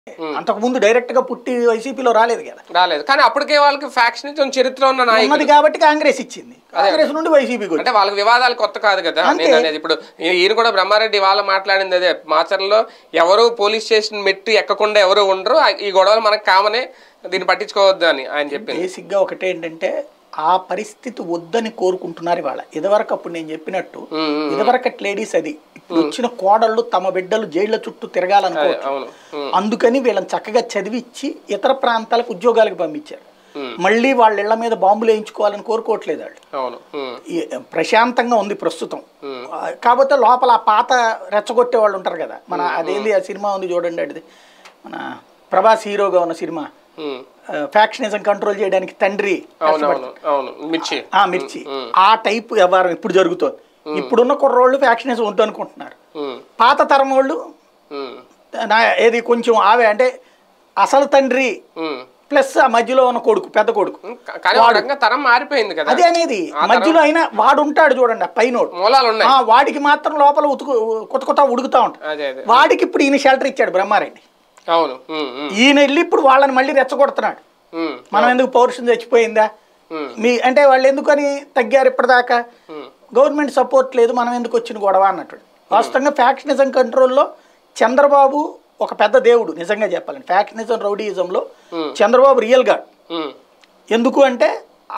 అంతకు ముందు డైరెక్ట్ గా పుట్టి వైసీపీలో రాలేదు కదా రాలేదు కానీ అప్పటికే వాళ్ళకి ఫ్యాక్షన్ చరిత్ర ఉన్న నాయకులు ఉన్నది కాబట్టి కాంగ్రెస్ ఇచ్చింది కాంగ్రెస్ నుండి వైసీపీకి వచ్చింది అంటే వాళ్ళకి వివాదాలు కొత్త కాదు కదా అంతే. నేను అనేది ఇప్పుడు ఈ- ఈయన కూడా బ్రహ్మారెడ్డి వాళ్ళ మాట్లాడింది అదే మాచర్లో ఎవరు పోలీస్ స్టేషన్ మెట్టు ఎక్కకుండా ఎవరు ఉండరు ఆ- ఈ గొడవలు మనకు కామనే దీన్ని పట్టించుకోవద్దు అని ఆయన చెప్పింది బేసిక్ గా ఒకటే ఏంటంటే ఆ పరిస్థితి వద్దని కోరుకుంటున్నారు ఇవాళ ఇదివరకు అప్పుడు నేను చెప్పినట్టు ఇదివరకటి లేడీస్ అది ఇప్పుడు వచ్చిన కోడళ్ళు తమ బిడ్డలు జైళ్ళ చుట్టూ తిరగాలనుకో అవును ఉమ్, అందుకని వీళ్ళని చక్కగా చదివిచ్చి ఇతర ప్రాంతాలకు ఉద్యోగాలకు పంపించారు మళ్ళీ వాళ్ళ ఇళ్ల మీద బాంబులు వేయించుకోవాలని కోరుకోవట్లేదు వాళ్ళు అవును ఉమ్, ఈ ప్రశాంతంగా ఉంది ప్రస్తుతం ఆ, కాకపోతే లోపల ఆ పాత రెచ్చగొట్టే వాళ్ళు ఉంటారు కదా మన అదేంది ఆ సినిమా ఉంది చూడండి అది మన ప్రభాస్ హీరోగా ఉన్న సినిమా ఉమ్, ఫ్యాక్షనిజం కంట్రోల్ చేయడానికి తండ్రి అవును అవును అవును మిర్చి ఆ మిర్చి ఆ టైప్ వ్యవహారం ఇప్పుడు జరుగుతోంది ఇప్పుడున్న కుర్రోళ్ళు ఫ్యాక్షనిజం వద్దు అనుకుంటున్నారు ఉమ్, పాత తరం వాళ్ళు ఉమ్, నా ఏది కొంచెం ఆవే అంటే అసలు తండ్రి ఉమ్. ప్లస్ ఆ మధ్యలో ఉన్న కొడుకు పెద్ద కొడుకు కా- కానీ ఒక రకంగా తరం మారిపోయింది కదా అదే అనేది మధ్యలో అయినా వాడు ఉంటాడు చూడండి ఆ పైనోడు మూలాలు ఉన్నాయి ఆ, వాడికి మాత్రం లోపల ఉతుకు కొత్త కొత్త ఉడుకుతా ఉంటాడు అదే అదే వాడికి ఇప్పుడు ఈయన షెల్టర్ ఇచ్చాడు బ్రహ్మారెడ్డి అవును ఉమ్, ఉమ్, ఈయన వెళ్ళి ఇప్పుడు వాళ్ళని మళ్ళీ రెచ్చగొడుతున్నాడు ఉమ్, మనం ఎందుకు పౌరుషం చచ్చిపోయిందా ఉమ్, మీ అంటే వాళ్ళు ఎందుకని తగ్గారు ఇప్పటిదాకా ఉమ్, గవర్నమెంట్ సపోర్ట్ లేదు మనం ఎందుకు వచ్చిన గొడవ అన్నట్టు వాస్తవంగా ఫ్యాక్షనిజం కంట్రోల్లో చంద్రబాబు ఒక పెద్ద దేవుడు నిజంగా చెప్పాలండి ఫ్యాక్షనిజం రౌడీయిజంలో చంద్రబాబు రియల్ గాడ్ ఉమ్, ఎందుకు అంటే